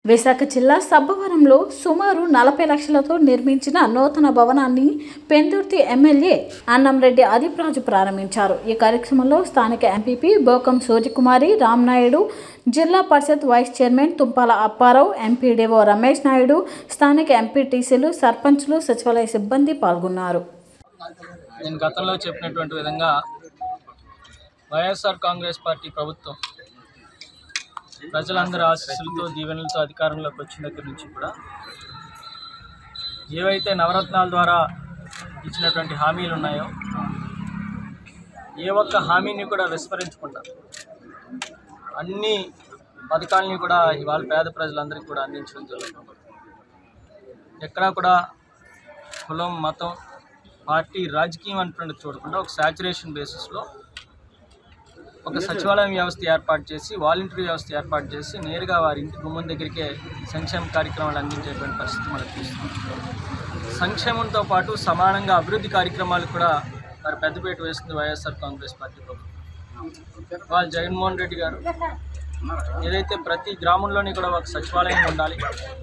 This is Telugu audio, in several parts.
విశాఖ జిల్లా సబ్బవరంలో సుమారు నలభై లక్షలతో నిర్మించిన నూతన భవనాన్ని పెందుర్తి ఎమ్మెల్యే అన్నంరెడ్డి అదిప్రాజు ప్రారంభించారు ఈ కార్యక్రమంలో స్థానిక MPP బోకం Suryakumari Ramnaidu Zilla Parishad vice chairman Tumpala Apparao MPDO Ramesh Naidu స్థానిక ఎంపీటీసీలు సర్పంచ్లు సచివాలయ సిబ్బంది పాల్గొన్నారు నేను గతంలో చెప్పినటువంటి విధంగా వైఎస్ఆర్ కాంగ్రెస్ పార్టీ ప్రభుత్వం ప్రజలందరి ఆశీస్సులతో దీవెనలతో అధికారంలోకి వచ్చిన దగ్గర నుంచి కూడా ఏవైతే నవరత్నాల ద్వారా ఇచ్చినటువంటి హామీలు ఉన్నాయో ఏ ఒక్క హామీని కూడా విస్మరించకుండా అన్ని పథకాలని కూడా ఇవాళ పేద ప్రజలందరికీ కూడా అందించడం జరుగుతుంది ఎక్కడా కూడా కులం మతం పార్టీ రాజకీయం అన్నటువంటి చూడకుండా ఒక సాచురేషన్ బేసిస్లో ఒక సచివాలయం వ్యవస్థ ఏర్పాటు చేసి వాలంటరీ వ్యవస్థ ఏర్పాటు చేసి నేరుగా వారి ఇంటి గుమ్మం దగ్గరికే సంక్షేమ కార్యక్రమాలు అందించేటువంటి పరిస్థితి మనకు చూస్తున్నాం సంక్షేమంతో పాటు సమానంగా అభివృద్ధి కార్యక్రమాలు కూడా వారి పెద్దపేట వేస్తుంది వైఎస్ఆర్ కాంగ్రెస్ పార్టీ ప్రభుత్వం వాళ్ళు జగన్మోహన్ రెడ్డి గారు ఏదైతే ప్రతి గ్రామంలోని కూడా ఒక సచివాలయం ఉండాలి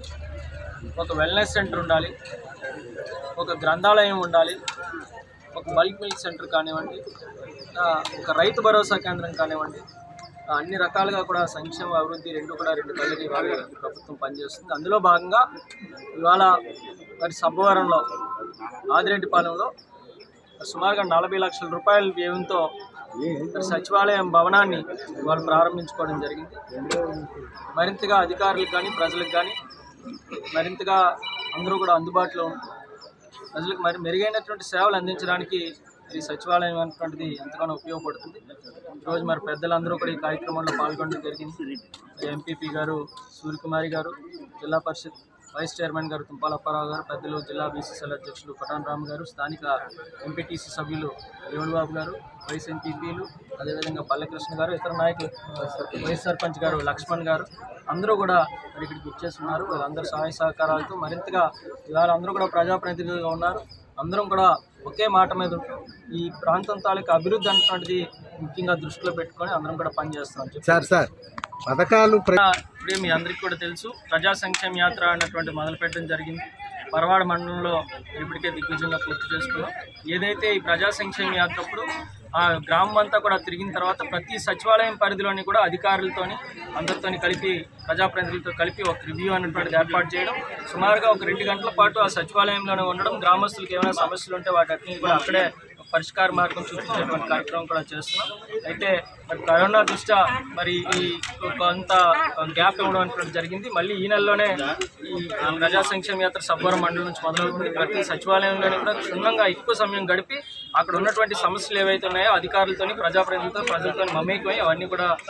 ఒక వెల్నెస్ సెంటర్ ఉండాలి ఒక గ్రంథాలయం ఉండాలి ఒక బల్క్ మిల్క్ సెంటర్ కానివ్వండి ఆ, ఒక రైతు భరోసా కేంద్రం కానివ్వండి ఆ, అన్ని రకాలుగా కూడా సంక్షేమ అభివృద్ధి రెండు కూడా రెండు కళ్ళకి ఇవాళ ఈ ప్రభుత్వం పనిచేస్తుంది అందులో భాగంగా ఇవాళ మరి సబ్బవరంలో ఆదిరెడ్డిపాలెంలో సుమారుగా నలభై లక్షల రూపాయల వ్యయంతో మరి సచివాలయం భవనాన్ని వాళ్ళు ప్రారంభించుకోవడం జరిగింది మరింతగా అధికారులకు కానీ ప్రజలకు కానీ మరింతగా అందరూ కూడా అందుబాటులో ఉంటూ ప్రజలకు మరి మెరుగైనటువంటి సేవలు అందించడానికి ఈ సచివాలయం అనేటువంటిది ఎంతగానో ఉపయోగపడుతుంది ఈరోజు మరి పెద్దలందరూ కూడా ఈ కార్యక్రమంలో పాల్గొనడం జరిగింది ఎంపీపీ గారు సూర్యకుమారి గారు జిల్లా పరిషత్ వైస్ చైర్మన్ గారు తుంపాల అప్పారావు గారు పెద్దలు జిల్లా బీసీసీఎల్ అధ్యక్షులు పటాన్ రామ్ గారు స్థానిక ఎంపీటీసీ సభ్యులు రేణుబాబు గారు వైస్ ఎంపీపీలు అదేవిధంగా పల్లెకృష్ణ గారు ఇతర నాయకులు వైస్ సర్పంచ్ గారు లక్ష్మణ్ గారు అందరూ కూడా మరి ఇక్కడికి ఇచ్చేస్తున్నారు వాళ్ళందరూ సహాయ సహకారాలతో మరింతగా ఇవాళ అందరూ కూడా ప్రజాప్రతినిధులుగా ఉన్నారు అందరం కూడా ఒకే మాట మీద ఉంటాం ఈ ప్రాంతం తాలూకా అభివృద్ధి అన్నటువంటిది ముఖ్యంగా దృష్టిలో పెట్టుకొని అందరం కూడా పనిచేస్తాం చెప్పి సార్ సార్ పథకాలు ప్ర- ఇప్పుడే మీ అందరికీ కూడా తెలుసు ప్రజా సంక్షేమ యాత్ర అన్నటువంటి మొదలుపెట్టడం జరిగింది పరవాడ మండలంలో ఇప్పటికే దిగ్విజయంగా పూర్తి చేసుకున్నాం ఏదైతే ఈ ప్రజా సంక్షేమ యాత్ర అప్పుడు ఆ గ్రామం అంతా కూడా తిరిగిన తర్వాత ప్రతి సచివాలయం పరిధిలోని కూడా అధికారులతోని అందరితోని కలిపి ప్రజాప్రతినిధులతో కలిపి ఒక రివ్యూ అనేటువంటిది ఏర్పాటు చేయడం సుమారుగా ఒక రెండు గంటల పాటు ఆ సచివాలయంలోనే ఉండడం గ్రామస్తులకు ఏమైనా సమస్యలు ఉంటే వాటిని కూడా అక్కడే ఒక పరిష్కార మార్గం చూపించేటువంటి కార్యక్రమం కూడా చేస్తున్నాం అయితే మరి కరోనా దృష్ట్యా మరి ఈ కొంత గ్యాప్ ఇవ్వడం అనేటువంటి జరిగింది మళ్ళీ ఈ నెలలోనే ఈ ప్రజా సంక్షేమ యాత్ర సబ్బవరం మండలం నుంచి మొదలవుతుంది ప్రతి సచివాలయంలోనే కూడా క్షుణ్ణంగా ఎక్కువ సమయం గడిపి అక్కడ ఉన్నటువంటి సమస్యలు ఏవైతే ఉన్నాయో అధికారులతోని ప్రజాప్రతినిధులతో ప్రజలతో మమేకమై అవన్నీ కూడా